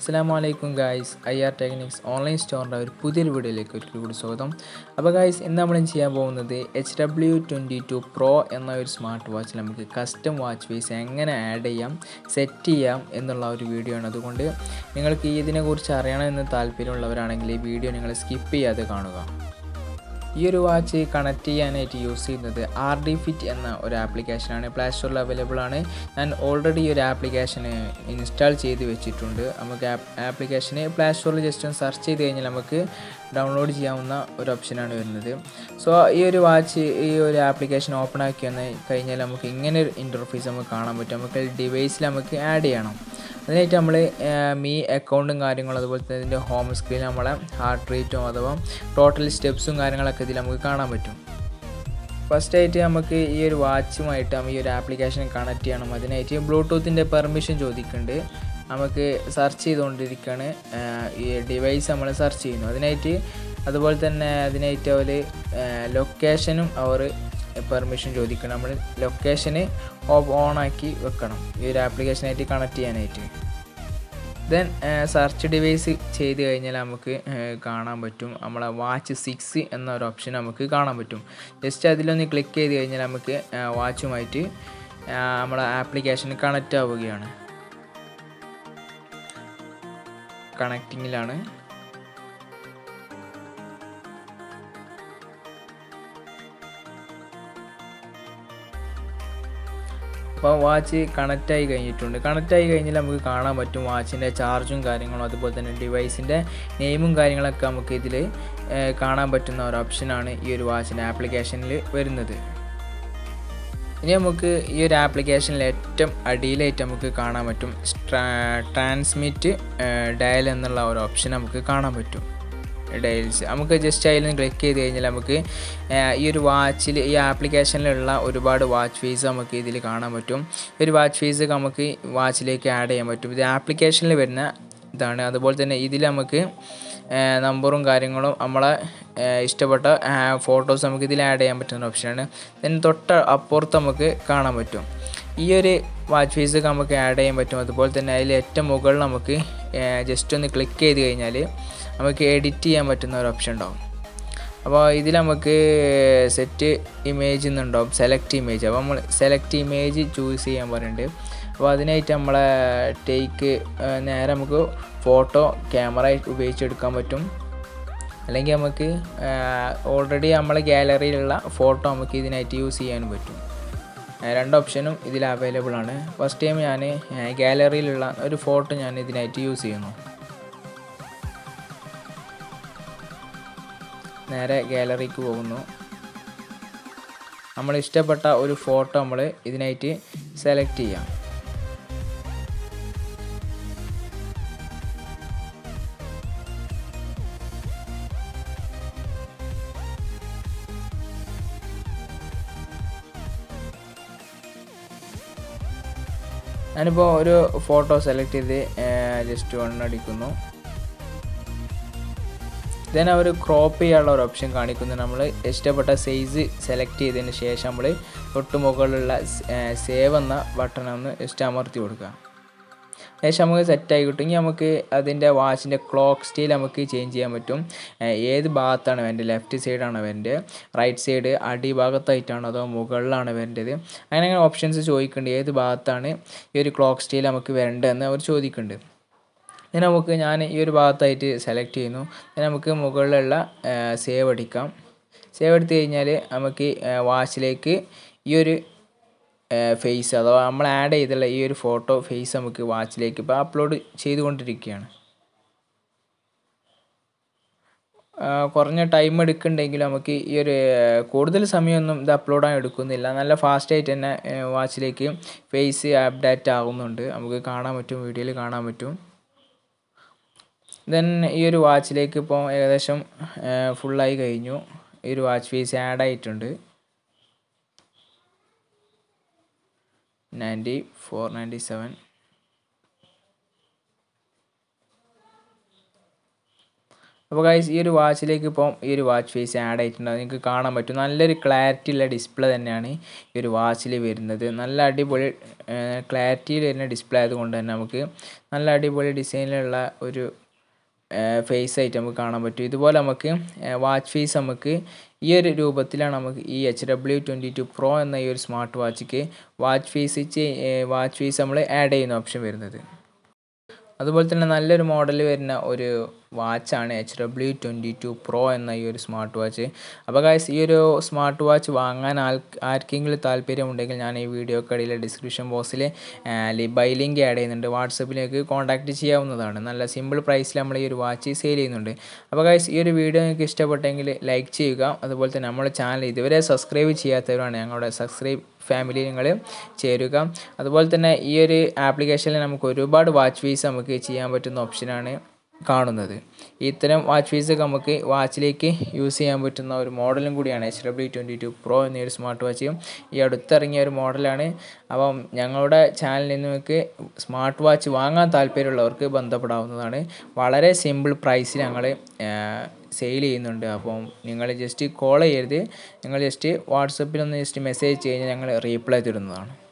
അസ്സാം വലൈക്കും guys I R Technics online സ്റ്റോറിൻ്റെ ഒരു പുതിയൊരു വീഡിയോയിലേക്ക് ഒരിക്കൽ കൂടി സ്വാഗതം അപ്പോൾ ഗായ്സ് ഇന്ന് നമ്മൾ ചെയ്യാൻ പോകുന്നത് H W twenty two pro എന്ന ഒരു സ്മാർട്ട് വാച്ചിൽ നമുക്ക് കസ്റ്റം വാച്ച് ഫേസ് എങ്ങനെ ആഡ് ചെയ്യാം സെറ്റ് ചെയ്യാം എന്നുള്ള ഒരു വീഡിയോ ആണ് അതുകൊണ്ട് നിങ്ങൾക്ക് ഈ ഇതിനെക്കുറിച്ച് അറിയണമെന്ന് താല്പര്യമുള്ളവരാണെങ്കിൽ ഈ വീഡിയോ നിങ്ങൾ സ്കിപ്പ് ചെയ്യാതെ കാണുക ഈ ഒരു വാച്ച് കണക്ട് ചെയ്യാനായിട്ട് യൂസ് ചെയ്യുന്നത് ആർ ഡി ഫിറ്റ് എന്ന ഒരു ആപ്ലിക്കേഷനാണ് പ്ലേ സ്റ്റോറിൽ അവൈലബിൾ ആണ് ഞാൻ ഓൾറെഡി ഈ ഒരു ആപ്ലിക്കേഷൻ ഇൻസ്റ്റാൾ ചെയ്ത് വെച്ചിട്ടുണ്ട് നമുക്ക് ആപ്ലിക്കേഷന് പ്ലേ സ്റ്റോറിൽ ജസ്റ്റ് ഒന്ന് സെർച്ച് ചെയ്ത് കഴിഞ്ഞാൽ നമുക്ക് ഡൗൺലോഡ് ചെയ്യാവുന്ന ഒരു ഓപ്ഷനാണ് വരുന്നത് സോ ഈ ഒരു വാച്ച് ഈ ഒരു ആപ്ലിക്കേഷൻ ഓപ്പൺ ആക്കി വന്ന് കഴിഞ്ഞാൽ നമുക്ക് ഇങ്ങനെ ഒരു ഇൻ്റർഫേസ് നമുക്ക് കാണാൻ പറ്റും നമുക്ക് ഡിവൈസിൽ നമുക്ക് ആഡ് ചെയ്യണം അതിനായിട്ട് നമ്മൾ മീ അക്കൗണ്ടും കാര്യങ്ങളും അതുപോലെ തന്നെ ഇതിൻ്റെ ഹോം സ്ക്രീനിൽ നമ്മളെ ഹാർട്ട് റേറ്റും അഥവാ ടോട്ടൽ സ്റ്റെപ്സും കാര്യങ്ങളൊക്കെ ഇതിൽ നമുക്ക് കാണാൻ പറ്റും ഫസ്റ്റ് ആയിട്ട് നമുക്ക് ഈ ഒരു വാച്ചുമായിട്ട് ഈ ഒരു ആപ്ലിക്കേഷൻ കണക്ട് ചെയ്യണം അതിനായിട്ട് ബ്ലൂടൂത്തിൻ്റെ പെർമിഷൻ ചോദിക്കുന്നുണ്ട് നമുക്ക് സെർച്ച് ചെയ്തുകൊണ്ടിരിക്കുകയാണ് ഈ ഡിവൈസ് നമ്മൾ സെർച്ച് ചെയ്യുന്നു അതിനായിട്ട് അതുപോലെ തന്നെ അതിനായിട്ട് അവർ ലൊക്കേഷനും അവർ പെർമിഷൻ ചോദിക്കണം നമ്മൾ ലൊക്കേഷന് ഓൺ ആക്കി വെക്കണം ഈ ഒരു ആപ്ലിക്കേഷനായിട്ട് കണക്ട് ചെയ്യാനായിട്ട് ദെൻ സെർച്ച് ഡിവൈസ് ചെയ്ത് കഴിഞ്ഞാൽ നമുക്ക് കാണാൻ പറ്റും നമ്മളെ വാച്ച് സിക്സ് എന്ന ഒരു ഓപ്ഷൻ നമുക്ക് കാണാൻ പറ്റും ജസ്റ്റ് അതിലൊന്ന് ക്ലിക്ക് ചെയ്ത് കഴിഞ്ഞാൽ നമുക്ക് വാച്ചുമായിട്ട് നമ്മളെ ആപ്ലിക്കേഷൻ കണക്റ്റ് ആവുകയാണ് കണക്റ്റിങ്ങിലാണ് അപ്പോൾ വാച്ച് കണക്റ്റ് ആയി കഴിഞ്ഞിട്ടുണ്ട് കണക്റ്റ് ആയി കഴിഞ്ഞാൽ നമുക്ക് കാണാൻ പറ്റും വാച്ചിൻ്റെ ചാർജും കാര്യങ്ങളും അതുപോലെ തന്നെ ഡിവൈസിൻ്റെ നെയിമും കാര്യങ്ങളൊക്കെ നമുക്ക് ഇതിൽ കാണാൻ പറ്റുന്ന ഒരു ഓപ്ഷനാണ് ഈ ഒരു വാച്ചിൻ്റെ ആപ്ലിക്കേഷനിൽ വരുന്നത് ഇനി നമുക്ക് ഈ ഒരു ആപ്ലിക്കേഷനിൽ ഏറ്റവും അടിയിലായിട്ട് നമുക്ക് കാണാൻ പറ്റും ട്രാൻസ്മിറ്റ് ഡയൽ എന്നുള്ള ഒരു ഓപ്ഷൻ നമുക്ക് കാണാൻ പറ്റും ഡയൽസ് നമുക്ക് ജസ്റ്റ് അതിൽ നിന്ന് ക്ലിക്ക് ചെയ്ത് കഴിഞ്ഞാൽ നമുക്ക് ഈ ഒരു വാച്ചിൽ ഈ ആപ്ലിക്കേഷനിലുള്ള ഒരുപാട് വാച്ച് ഫീസ് നമുക്ക് ഇതിൽ കാണാൻ പറ്റും ഈ ഒരു വാച്ച് ഫീസ് നമുക്ക് വാച്ചിലേക്ക് ആഡ് ചെയ്യാൻ പറ്റും ഇത് ആപ്ലിക്കേഷനിൽ വരുന്ന ഇതാണ് അതുപോലെ തന്നെ ഇതിൽ നമുക്ക് നമ്പറും കാര്യങ്ങളും നമ്മളെ ഇഷ്ടപ്പെട്ട ഫോട്ടോസ് നമുക്ക് ഇതിൽ ആഡ് ചെയ്യാൻ പറ്റുന്ന ഓപ്ഷനാണ് then തൊട്ട് അപ്പുറത്ത് നമുക്ക് കാണാൻ പറ്റും ഈ ഒരു വാച്ച് ഫീസ് നമുക്ക് ആഡ് ചെയ്യാൻ പറ്റും അതുപോലെ തന്നെ അതിൽ ഏറ്റവും മുകളിൽ നമുക്ക് ജസ്റ്റ് ഒന്ന് ക്ലിക്ക് ചെയ്ത് കഴിഞ്ഞാൽ നമുക്ക് എഡിറ്റ് ചെയ്യാൻ പറ്റുന്ന ഒരു ഓപ്ഷൻ ഉണ്ടാവും അപ്പോൾ ഇതിൽ നമുക്ക് സെറ്റ് ഇമേജ് എന്നുണ്ടാവും സെലക്ട് ഇമേജ് അപ്പോൾ നമ്മൾ സെലക്ട് ഇമേജ് ചൂസ് ചെയ്യാൻ പറയുന്നുണ്ട് അപ്പോൾ അതിനായിട്ട് നമ്മളെ ടേക്ക് നേരെ നമുക്ക് ഫോട്ടോ ക്യാമറ ഉപയോഗിച്ചെടുക്കാൻ പറ്റും അല്ലെങ്കിൽ നമുക്ക് ഓൾറെഡി നമ്മളെ ഗാലറിയിലുള്ള ഫോട്ടോ നമുക്ക് ഇതിനായിട്ട് യൂസ് ചെയ്യാനും പറ്റും രണ്ട് ഓപ്ഷനും ഇതിൽ അവൈലബിൾ ആണ് ഫസ്റ്റ് ടൈം ഞാൻ ഗാലറിയിലുള്ള ഒരു ഫോട്ടോ ഞാൻ ഇതിനായിട്ട് യൂസ് ചെയ്യുന്നു നേരെ ഗാലറിക്ക് പോകുന്നു നമ്മൾ ഇഷ്ടപ്പെട്ട ഒരു ഫോട്ടോ നമ്മൾ ഇതിനായിട്ട് സെലക്ട് ചെയ്യാം ഞാനിപ്പോൾ ഒരു ഫോട്ടോ സെലക്ട് ചെയ്ത് ജസ്റ്റ് വണ്ണടിക്കുന്നു ദെൻ അവർ ക്രോപ്പ് ചെയ്യാനുള്ള ഒരു ഓപ്ഷൻ കാണിക്കുന്നു നമ്മൾ ഇഷ്ടപ്പെട്ട സൈസ് സെലക്ട് ചെയ്തതിന് ശേഷം നമ്മൾ തൊട്ട് മുകളിലുള്ള സേവ് എന്ന ബട്ടൺ ഒന്ന് ജസ്റ്റ് അമർത്തി കൊടുക്കുക ശേഷം നമുക്ക് സെറ്റായി കിട്ടും ഇനി നമുക്ക് അതിൻ്റെ വാച്ചിൻ്റെ ക്ലോക്ക് സ്റ്റൈൽ നമുക്ക് ചേഞ്ച് ചെയ്യാൻ പറ്റും ഏത് ഭാഗത്താണ് വേണ്ടത് ലെഫ്റ്റ് സൈഡാണ് വേണ്ടത് റൈറ്റ് സൈഡ് അടിഭാഗത്തായിട്ടാണോ അതോ മുകളിലാണ് വരേണ്ടത് അങ്ങനെ അങ്ങനെ ഓപ്ഷൻസ് ചോദിക്കുന്നുണ്ട് ഏത് ഭാഗത്താണ് ഈ ഒരു ക്ലോക്ക് സ്റ്റൈൽ നമുക്ക് വരേണ്ടതെന്ന് അവർ ചോദിക്കുന്നുണ്ട് ഇനി നമുക്ക് ഞാൻ ഈ ഒരു ഭാഗത്തായിട്ട് സെലക്ട് ചെയ്യുന്നു ഇനി നമുക്ക് മുകളിലുള്ള സേവ് അടിക്കാം സേവ് എടുത്തു കഴിഞ്ഞാൽ നമുക്ക് വാച്ചിലേക്ക് ഈ ഒരു ഫേസ് അഥവാ നമ്മൾ ആഡ് ചെയ്തുള്ള ഈ ഒരു ഫോട്ടോ ഫേസ് നമുക്ക് വാച്ചിലേക്ക് ഇപ്പോൾ അപ്ലോഡ് ചെയ്തുകൊണ്ടിരിക്കുകയാണ് കുറഞ്ഞ ടൈം എടുക്കുന്നുണ്ടെങ്കിൽ നമുക്ക് ഈ ഒരു കൂടുതൽ സമയമൊന്നും ഇത് അപ്ലോഡ് ആകാൻ എടുക്കുന്നില്ല നല്ല ഫാസ്റ്റായിട്ട് തന്നെ വാച്ചിലേക്ക് ഫേസ് അപ്ഡേറ്റ് ആകുന്നുണ്ട് നമുക്ക് കാണാൻ പറ്റും വീഡിയോയിൽ കാണാൻ പറ്റും ദെൻ ഈ ഒരു വാച്ചിലേക്ക് ഇപ്പോൾ ഏകദേശം ഫുള്ളായി കഴിഞ്ഞു ഈ ഒരു വാച്ച് ഫേസ് ആഡ് ആയിട്ടുണ്ട് നയൻറ്റി ഫോർ നയൻറ്റി സെവൻ അപ്പോൾ ഗൈസ് ഈ ഒരു വാച്ചിലേക്ക് ഇപ്പം ഈ ഒരു വാച്ച് ഫേസ് ആഡ് ആയിട്ടുണ്ട് അത് നിങ്ങൾക്ക് കാണാൻ പറ്റും നല്ലൊരു ക്ലാരിറ്റി ഉള്ള ഡിസ്പ്ലേ തന്നെയാണ് ഈ ഒരു വാച്ചിൽ വരുന്നത് നല്ല അടിപൊളി ക്ലാരിറ്റിയിൽ വരുന്ന ഡിസ്പ്ലേ ആയതുകൊണ്ട് തന്നെ നമുക്ക് നല്ല അടിപൊളി ഡിസൈനിലുള്ള ഒരു ഫേസ് ആയിട്ട് നമുക്ക് കാണാൻ പറ്റും ഇതുപോലെ നമുക്ക് വാച്ച് ഫേസ് നമുക്ക് ഈ ഒരു രൂപത്തിലാണ് നമുക്ക് ഈ H W twenty two pro എന്ന ഈ ഒരു സ്മാർട്ട് വാച്ചിക്ക് വാച്ച് ഫേസ് വാച്ച് ഫേസ് നമ്മൾ ആഡ് ചെയ്യുന്ന ഓപ്ഷൻ വരുന്നത് അതുപോലെ തന്നെ നല്ലൊരു മോഡൽ വരുന്ന ഒരു വാച്ചാണ് H W twenty two pro എന്ന ഈ ഒരു സ്മാർട്ട് വാച്ച് അപ്പോൾ ഗൈസ് ഈ ഒരു സ്മാർട്ട് വാച്ച് വാങ്ങാൻ ആൾ ആർക്കെങ്കിലും താല്പര്യമുണ്ടെങ്കിൽ ഞാൻ ഈ വീഡിയോക്കടിയിലെ ഡിസ്ക്രിപ്ഷൻ ബോക്സിൽ ബൈ ലിങ്ക് ആഡ് ചെയ്യുന്നുണ്ട് വാട്സപ്പിലേക്ക് കോൺടാക്റ്റ് ചെയ്യാവുന്നതാണ് നല്ല സിമ്പിൾ പ്രൈസിൽ നമ്മൾ ഈ ഒരു വാച്ച് സെയിൽ ചെയ്യുന്നുണ്ട് അപ്പോൾ ഗൈസ് ഈ ഒരു വീഡിയോ നിങ്ങൾക്ക് ഇഷ്ടപ്പെട്ടെങ്കിൽ ലൈക്ക് ചെയ്യുക അതുപോലെ തന്നെ നമ്മുടെ ചാനൽ ഇതുവരെ സബ്സ്ക്രൈബ് ചെയ്യാത്തവരാണ് ഞങ്ങളുടെ സബ്സ്ക്രൈബ് ഫാമിലി നിങ്ങൾ ചേരുക അതുപോലെ തന്നെ ഈ ഒരു ആപ്ലിക്കേഷനിൽ നമുക്ക് ഒരുപാട് വാച്ച് ഫീസ് നമുക്ക് ചെയ്യാൻ പറ്റുന്ന ഓപ്ഷനാണ് കാണുന്നത് ഇത്തരം വാച്ച് ഫീസൊക്കെ നമുക്ക് വാച്ചിലേക്ക് യൂസ് ചെയ്യാൻ പറ്റുന്ന ഒരു മോഡലും കൂടിയാണ് H W twenty two pro എന്നൊരു സ്മാർട്ട് വാച്ച് ഈ അടുത്തിറങ്ങിയ ഒരു മോഡലാണ് അപ്പം ഞങ്ങളുടെ ചാനലിൽ നിന്ന് നിങ്ങൾക്ക് സ്മാർട്ട് വാച്ച് വാങ്ങാൻ താല്പര്യമുള്ളവർക്ക് ബന്ധപ്പെടാവുന്നതാണ് വളരെ സിമ്പിൾ പ്രൈസിൽ ഞങ്ങൾ സെയിൽ ചെയ്യുന്നുണ്ട് അപ്പം നിങ്ങൾ ജസ്റ്റ് കോൾ ചെയ്യരുത് നിങ്ങൾ ജസ്റ്റ് വാട്സപ്പിൽ ഒന്ന് ജസ്റ്റ് മെസ്സേജ് കഴിഞ്ഞാൽ ഞങ്ങൾ റീപ്ലൈ തരുന്നതാണ്